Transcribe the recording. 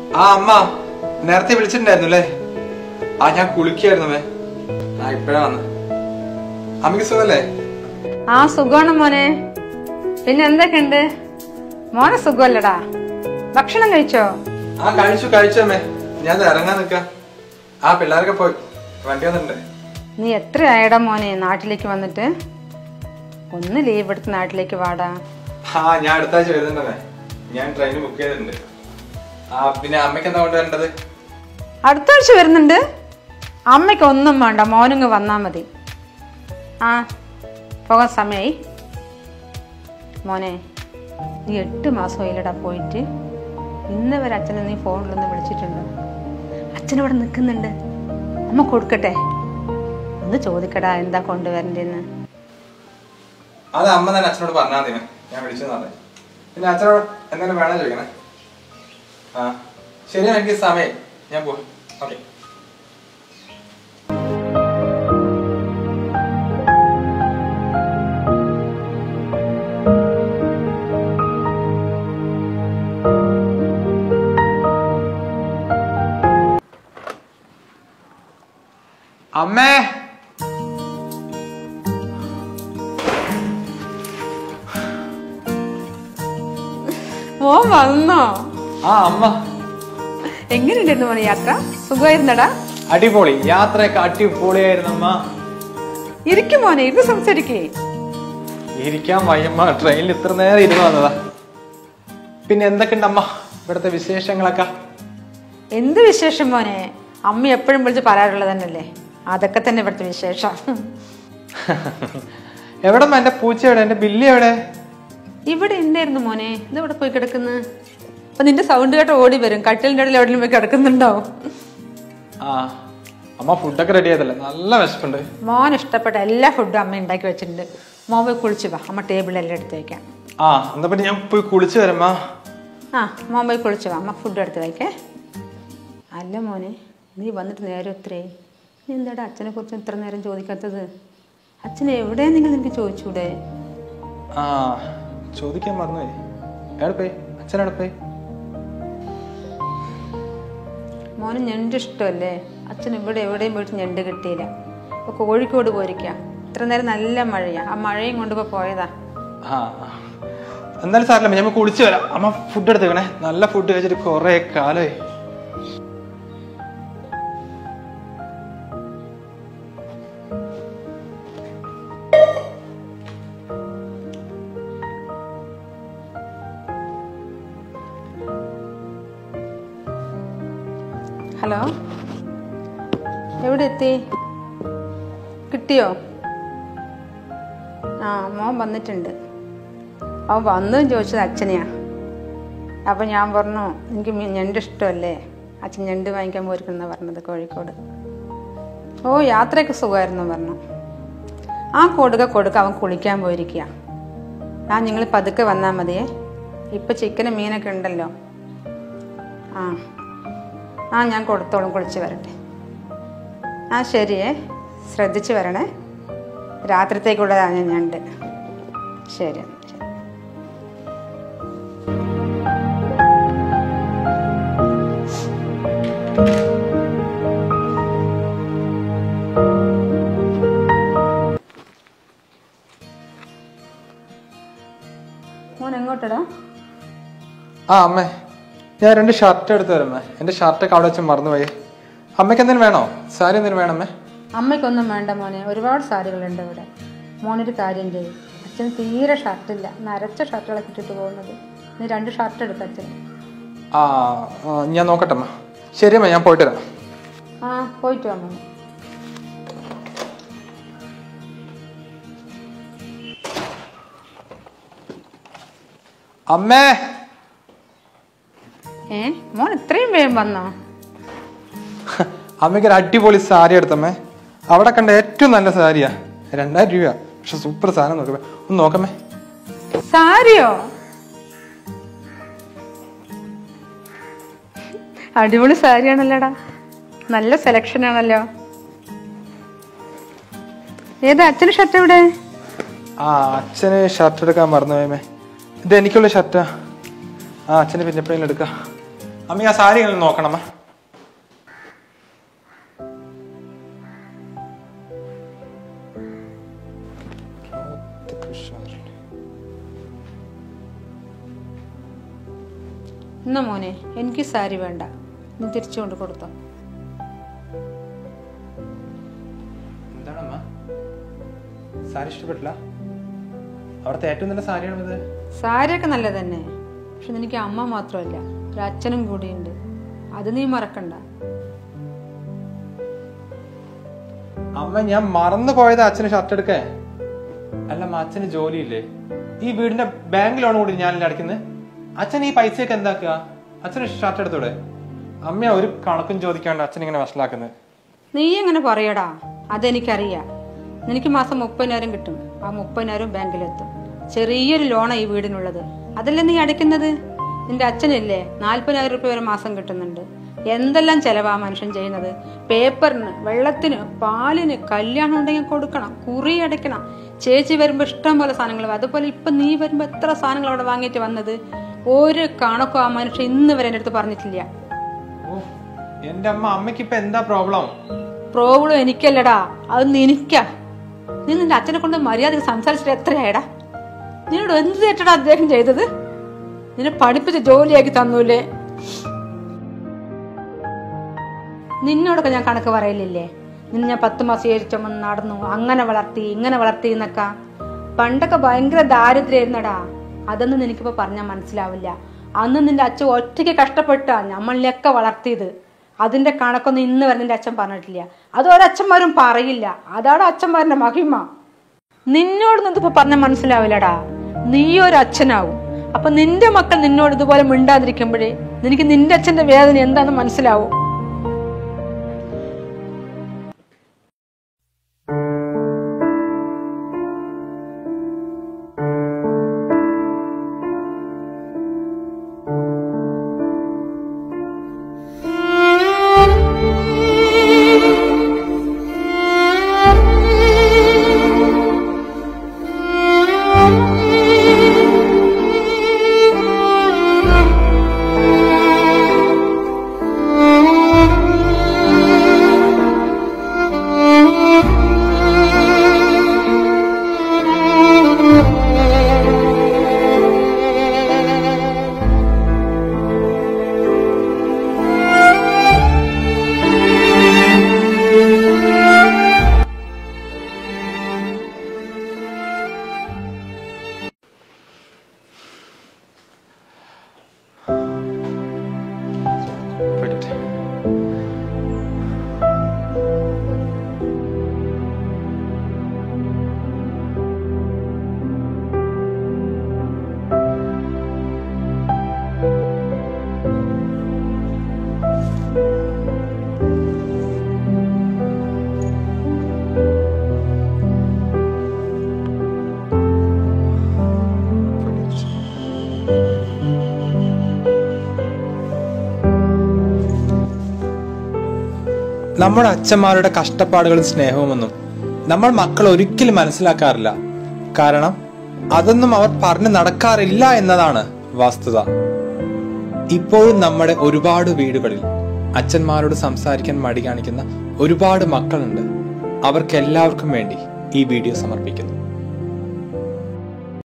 ആ അമ്മ നേരത്തെ വിളിച്ചിട്ടുണ്ടായിരുന്നു അല്ലേ ആ ഞാൻ കുളിക്കായിരുന്നു മേ ആ ഇപ്പഴാ വന്ന് അമ്മയ്ക്ക് സുഖല്ലേ ആ സുഖമാണ് മോനെ പിന്നെ എന്തൊക്കെയുണ്ട് മോനെ സുഖമല്ലടാ ഭക്ഷണം കഴിച്ചോ ആ കഴിച്ചു കഴിച്ചു അമ്മേ ഞാൻ ദേ ഇറങ്ങാൻ നിക്കാം ആ പിള്ളേരൊക്കെ പോയി വണ്ടി വന്നിട്ടുണ്ട് നീ എത്ര ആയടാ മോനെ നാട്ടിലേക്ക് വന്നിട്ട് ഒന്ന് ലീവ് എടുത്ത് നാട്ടിലേക്ക് വാടാ ആ ഞാൻ അടുത്ത ആഴ്ച വരുന്നുണ്ടേ ഞാൻ ട്രെയിൻ ബുക്ക് ചെയ്തിട്ടുണ്ട് ആ പിന്നെ അമ്മയ്ക്ക് എന്താ കൊണ്ടുവരേണ്ടത് അടുത്ത ആഴ്ച വരുന്നുണ്ട് അമ്മയ്ക്ക് ഒന്നും വേണ്ട മോനിങ് വന്നാ മതി ആ പോകാൻ സമയമായി മോനെ നീ എട്ട് മാസമായില്ലടാ പോയിട്ട് ഇന്ന് വരെ അച്ഛനെ നീ ഫോണിലൊന്ന് വിളിച്ചിട്ടുണ്ടോ അച്ഛനിവിടെ നിൽക്കുന്നുണ്ട് അമ്മ കൊടുക്കട്ടെ ഒന്ന് ചോദിക്കടാ എന്താ കൊണ്ടുവരണ്ടെന്ന് അത് അമ്മ തന്നെ അച്ഛനോട് പറഞ്ഞാൽ മതി മേ. ഞാൻ വിളിച്ചെന്ന് പറഞ്ഞു പിന്നെ അച്ഛനോട് എന്തെങ്കിലും വേണം ചോദിക്കണേ ആ ശരി എനിക്ക് സമയം ഞാൻ പോകും ഓക്കെ അമ്മേ മോൻ വന്നോ ആ അമ്മ എങ്ങനെയുണ്ടായിരുന്നു മോനെ യാത്ര സുഖമായിരുന്നടാ അടിപൊളി യാത്രയൊക്കെ അടിപൊളിയായിരുന്നു അമ്മ ഇരിക്കും മോനെ ഇത് സംസാരിക്കേ ഇരിക്കാൻ വയ്യമ്മ ട്രെയിനിൽ ഇത്ര നേരം ഇരുന്ന് വന്നതാ പിന്നെ എന്തൊക്കെയുണ്ട് അമ്മ ഇവിടുത്തെ വിശേഷങ്ങളൊക്കെ എന്ത് വിശേഷം മോനെ അമ്മ എപ്പോഴും വിളിച്ച് പറയാറുള്ളത് തന്നെയല്ലേ അതൊക്കെ തന്നെ ഇവിടുത്തെ വിശേഷം എവിടെ അമ്മ എന്റെ പൂച്ച എവിടെ എന്റെ ബില്ലി എവിടെ ഇവിടെ ഉണ്ടായിരുന്നു മോനെ ഇത് ഇവിടെ പോയി കിടക്കുന്നു അപ്പൊ നിന്റെ സൗണ്ട് കേട്ട് ഓടി വരും കട്ടിലിന്റെ ഇടയിൽ എവിടെയും പോയി കിടക്കുന്നുണ്ടാവും ആ അമ്മ ഫുഡൊക്കെ റെഡി ആയതല്ലേ നല്ല വിശപ്പുണ്ട് മോൻ ഇഷ്ടപ്പെട്ട എല്ലാ ഫുഡും അമ്മ ഉണ്ടാക്കി വെച്ചിട്ടുണ്ട് മോൻ പോയി കുളിച്ച് വാ അമ്മ ടേബിളെല്ലാം എടുത്ത് വയ്ക്കാം ആ എന്നാ പിന്നെ ഞാൻ പോയി കുളിച്ചു വരമ്മ ആ മോൻ പോയി കുളിച്ച് വാ അമ്മ ഫുഡ് എടുത്ത് വയ്ക്കേ അല്ല മോനെ നീ വന്നിട്ട് നേരെ ഒത്തിരി നീ എന്താടാ അച്ഛനെ കുറിച്ച് ഇത്ര നേരം ചോദിക്കാത്തത് അച്ഛൻ എവിടെയെന്നെങ്കിലും നിനക്ക് ചോദിച്ചൂടെ ആ ചോദിക്കാൻ മറന്നുപോയി എവിടെ പോയി അച്ഛനെവിടെ പോയി മോന് ഞണ്ട് ഇഷ്ടമല്ലേ അച്ഛൻ ഇവിടെ എവിടെയും പോയിട്ട് ഞണ്ട് കിട്ടിയില്ല അപ്പോൾ കോഴിക്കോട് പോയിരിക്കാം ഇത്ര നേരം നല്ല മഴയാ ആ മഴയും കൊണ്ടിപ്പോൾ പോയതാ ആ ആ. എന്തായാലും സാറില്ല ഞാൻ കുളിച്ചു വരാം അമ്മ ഫുഡ് എടുത്തേക്കണേ നല്ല ഫുഡ് കഴിച്ചിട്ട് കുറെ കാലമായി ഹലോ എവിടെ എത്തി കിട്ടിയോ ആ മോൻ വന്നിട്ടുണ്ട് അവൻ വന്നതും ചോദിച്ചത് അച്ഛനെയാ അപ്പം ഞാൻ പറഞ്ഞു എനിക്ക് മീ- ഞണ്ട് ഇഷ്ടമല്ലേ അച്ഛൻ ഞണ്ട് വാങ്ങിക്കാൻ പോയിരിക്കുന്ന പറഞ്ഞത് കോഴിക്കോട് ഓ യാത്രയൊക്കെ സുഖമായിരുന്നു പറഞ്ഞു ആ കൊടുക്ക കൊടുക്ക അവൻ കുളിക്കാൻ പോയിരിക്കുക ആ നിങ്ങൾ പതുക്കെ വന്നാൽ മതിയേ ഇപ്പം ചിക്കനും മീനൊക്കെ ഉണ്ടല്ലോ ആ ആ ഞാൻ കൊടുത്തോളും കുളിച്ച് വരട്ടെ ആ ശരിയേ ശ്രദ്ധിച്ച് വരണേ രാത്രിത്തേക്കുള്ളതാണ് ഞാൻ ഞണ്ട് ശരി എന്നാ, ശരി മോൻ എങ്ങോട്ടടാ ആ അമ്മേ ഞാൻ രണ്ട് ഷർട്ട് എടുത്ത് തരമ്മേ എന്റെ ഷർട്ടൊക്കെ അവിടെ വെച്ച് മറന്നുപോയി അമ്മയ്ക്ക് എന്തെങ്കിലും വേണോ സാരി എന്തെങ്കിലും വേണമേ അമ്മയ്ക്കൊന്നും വേണ്ട മോനെ ഒരുപാട് സാരികളുണ്ട് ഇവിടെ മോനൊരു കാര്യം ചെയ്യും അച്ഛന് തീരെ ഷർട്ടില്ല നരച്ച ഷർട്ടുകളൊക്കെ ഇട്ടിട്ട് പോകുന്നത് നീ രണ്ട് ഷർട്ട് എടുക്ക അച്ഛന് ആ ആ, ഞാൻ നോക്കട്ടെ അമ്മ ശരി അമ്മ ഞാൻ പോയിട്ട് വരാം ആ പോയിട്ട് വാ മോനെ അമ്മേ ഏ മോൻ ഇത്രയും വേഗം വന്നോ അമ്മയ്ക്ക് ഒരു അടിപൊളി സാരി എടുത്തമ്മേ അവിടെ കണ്ട ഏറ്റവും നല്ല സാരിയാ രണ്ടായിരം രൂപ പക്ഷെ സൂപ്പർ സാധനം നോക്കമേ ഒന്ന് നോക്കമ്മേ സാരിയോ അടിപൊളി സാരിയാണല്ലോടാ നല്ല സെലക്ഷൻ ആണല്ലോ ഏതാ അച്ഛന് ഷർട്ട് എവിടെ ആ അച്ഛന് ഷർട്ട് എടുക്കാൻ മറന്നുപോയമേ ഇത് എനിക്കുള്ള ഷർട്ടാ ആ അച്ഛന് പിന്നെ എപ്പോഴെങ്കിലും എടുക്കാം അമ്മ ആ സാരി ഒന്ന് നോക്കണം അമ്മ എന്നാ മോനെ എനിക്ക് സാരി വേണ്ട നീ തിരിച്ചു കൊണ്ട് കൊടുത്തോ എന്താണമ്മ സാരി ഇഷ്ടപ്പെട്ടില്ല അവിടുത്തെ ഏറ്റവും നല്ല സാരിയാണ് ഇത് സാരിയൊക്കെ നല്ലത് തന്നെ പക്ഷെ നിനക്ക് അമ്മ മാത്രമല്ല ഒരു അച്ഛനും കൂടിയുണ്ട് അത് നീ മറക്കണ്ട അമ്മ ഞാൻ മറന്നു പോയത് അച്ഛന് ഷർട്ട് എടുക്കേ അല്ല അമ്മ അച്ഛന് ജോലിയില്ലേ ഈ വീടിന്റെ ബാങ്ക് ലോൺ കൂടി ഞാനല്ലേ അടയ്ക്കുന്നത് അച്ഛൻ ഈ പൈസയൊക്കെ എന്താക്കുക അച്ഛന് ഷർട്ട് എടുത്തൂടെ അമ്മ ഒരു കണക്കും ചോദിക്കാണ്ട് അച്ഛൻ ഇങ്ങനെ വഷളാക്കുന്നത് നീ എങ്ങനെ പറയടാ അതെനിക്കറിയാം നിനക്ക് മാസം മുപ്പതിനായിരം കിട്ടും ആ മുപ്പതിനായിരം ബാങ്കിലെത്തും ചെറിയൊരു ലോണാ ഈ വീടിനുള്ളത് അതല്ലേ നീ അടയ്ക്കുന്നത് നിന്റെ അച്ഛനില്ലേ നാൽപ്പതിനായിരം രൂപ വരെ മാസം കിട്ടുന്നുണ്ട് എന്തെല്ലാം ചെലവാ മനുഷ്യൻ ചെയ്യുന്നത് പേപ്പറിന് വെള്ളത്തിന് പാലിന് കല്യാണം ഉണ്ടെങ്കിൽ കൊടുക്കണം കുറി അടയ്ക്കണം ചേച്ചി വരുമ്പോൾ ഇഷ്ടം പോലെ സാധനങ്ങൾ വാ- അതുപോലെ ഇപ്പൊ നീ വരുമ്പോൾ എത്ര സാധനങ്ങൾ അവിടെ വാങ്ങിയിട്ട് വന്നത് ഒരു കണക്കും ആ മനുഷ്യൻ ഇന്ന് വരെ എൻ്റെ അടുത്ത് പറഞ്ഞിട്ടില്ല ഓ എന്റെ അമ്മ അമ്മയ്ക്ക് ഇപ്പൊ എന്താ പ്രോബ്ലം പ്രോബ്ലം എനിക്കല്ലടാ അത് നിനക്കാ നീ നിന്റെ അച്ഛനെ കൊണ്ട് മര്യാദക്ക് സംസാരിച്ചിട്ട് എത്രയായടാ നിന്നോട് എന്ത് തെറ്റടാ അദ്ദേഹം ചെയ്തത് നിന്നെ പഠിപ്പിച്ച് ജോലിയാക്കി തന്നൂലേ നിന്നോടൊക്കെ ഞാൻ കണക്ക് പറയലില്ലേ നിന്നെ ഞാൻ പത്ത് മാസം ഏരിച്ചമ്മ നടന്നു അങ്ങനെ വളർത്തി ഇങ്ങനെ വളർത്തി എന്നൊക്കെ പണ്ടൊക്കെ ഭയങ്കര ദാരിദ്ര്യമായിരുന്നടാ അതൊന്നും നിനക്കിപ്പോ പറഞ്ഞാൽ മനസ്സിലാവില്ല അന്ന് നിന്റെ അച്ഛൻ ഒറ്റയ്ക്ക് കഷ്ടപ്പെട്ടാ നമ്മളിലൊക്കെ വളർത്തിയത് അതിന്റെ കണക്കൊന്നും ഇന്ന് വരെ നിന്റെ അച്ഛൻ പറഞ്ഞിട്ടില്ല അത് ഒരച്ഛന്മാരും പറയില്ല അതാണ് അച്ഛന്മാരുടെ മഹിമ നിന്നോടൊന്നും ഇതിപ്പോ പറഞ്ഞാൽ മനസ്സിലാവില്ലടാ നീ ഒരു അച്ഛനാവും അപ്പൊ നിന്റെ മക്കൾ നിന്നോട് ഇതുപോലെ മിണ്ടാതിരിക്കുമ്പോഴേ നിനക്ക് നിന്റെ അച്ഛന്റെ വേദന എന്താണെന്ന് മനസ്സിലാവും പോയിട്ട് നമ്മുടെ അച്ഛന്മാരുടെ കഷ്ടപ്പാടുകളും സ്നേഹവുമൊന്നും നമ്മൾ മക്കൾ ഒരിക്കലും മനസ്സിലാക്കാറില്ല കാരണം അതൊന്നും അവർ പറഞ്ഞു നടക്കാറില്ല എന്നതാണ് വസ്തുത ഇപ്പോഴും നമ്മുടെ ഒരുപാട് വീടുകളിൽ അച്ഛന്മാരോട് സംസാരിക്കാൻ മടി കാണിക്കുന്ന ഒരുപാട് മക്കളുണ്ട് അവർക്കെല്ലാവർക്കും വേണ്ടി ഈ വീഡിയോ സമർപ്പിക്കുന്നു